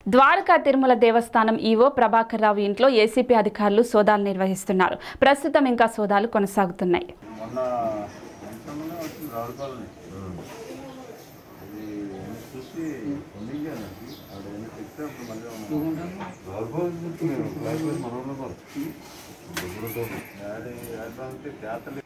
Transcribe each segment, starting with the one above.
ద్వారకా తిరుమల దేవస్థానం ఈవో ప్రభాకర్ రావు ఇంట్లో ఏసీపీ అధికారులు సోదాలు నిర్వహిస్తున్నారు ప్రస్తుతం ఇంకా సోదాలు కొనసాగుతున్నాయి మొన్న ఎంతమంది వచ్చింది రావులపాలని ఇది చూసి పొందించాను ఆడ ఎన్ని చెప్తే అప్పుడు మళ్ళీ డాడీ అంటే జాతర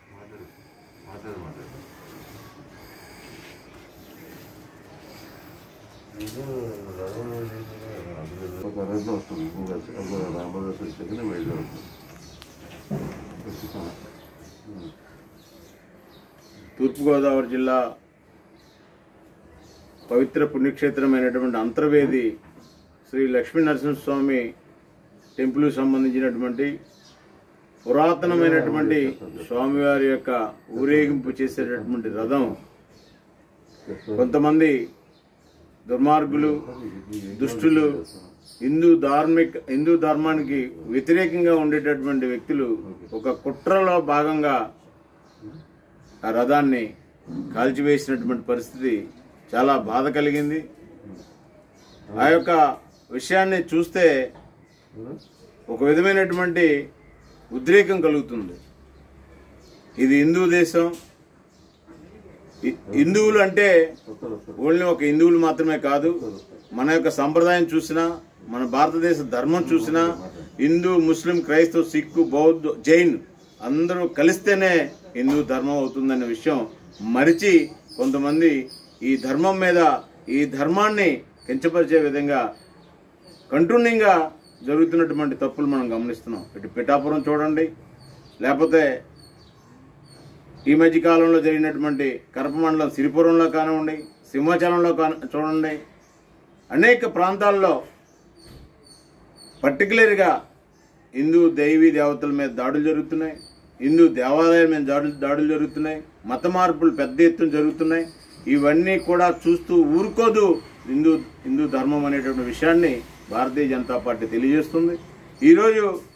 తూర్పుగోదావరి జిల్లా పవిత్ర పుణ్యక్షేత్రమైనటువంటి అంతర్వేది శ్రీ లక్ష్మీ నరసింహస్వామి టెంపుల్ సంబంధించినటువంటి పురాతనమైనటువంటి స్వామివారి యొక్క ఊరేగింపు చేసేటటువంటి రథం కొంతమంది దుర్మార్గులు దుష్టులు హిందూ ధార్మిక హిందూ ధర్మానికి వ్యతిరేకంగా ఉండేటటువంటి వ్యక్తులు ఒక కుట్రలో భాగంగా ఆ రథాన్ని కాల్చివేసినటువంటి పరిస్థితి చాలా బాధ కలిగింది ఆ యొక్క విషయాన్ని చూస్తే ఒక విధమైనటువంటి ఉద్రేకం కలుగుతుంది ఇది హిందూ దేశం హి- హిందువులు అంటే ఓన్లీ ఒక హిందువులు మాత్రమే కాదు మన యొక్క సంప్రదాయం చూసినా మన భారతదేశ ధర్మం చూసినా హిందూ ముస్లిం క్రైస్తవ సిక్కు బౌద్ధ జైన్ అందరూ కలిస్తేనే హిందూ ధర్మం అవుతుందనే విషయం మరిచి కొంతమంది ఈ ధర్మం మీద ఈ ధర్మాన్ని కించపరిచే విధంగా కంటిన్యూగా జరుగుతున్నటువంటి తప్పులు మనం గమనిస్తున్నాం ఇటు పిఠాపురం చూడండి లేకపోతే ఈ మధ్య కాలంలో జరిగినటువంటి కరప మండలం సిరిపురంలో కానివ్వండి సింహాచలంలో కాని చూడండి అనేక ప్రాంతాల్లో పర్టికులర్గా హిందూ దైవీ దేవతల మీద దాడులు జరుగుతున్నాయి హిందూ దేవాలయాల మీద దాడులు దాడులు జరుగుతున్నాయి మత మార్పులు పెద్ద ఎత్తున జరుగుతున్నాయి ఇవన్నీ కూడా చూస్తూ ఊరుకోదు హిందూ హిందూ ధర్మం అనేటువంటి విషయాన్ని భారతీయ జనతా పార్టీ తెలియజేస్తుంది ఈరోజు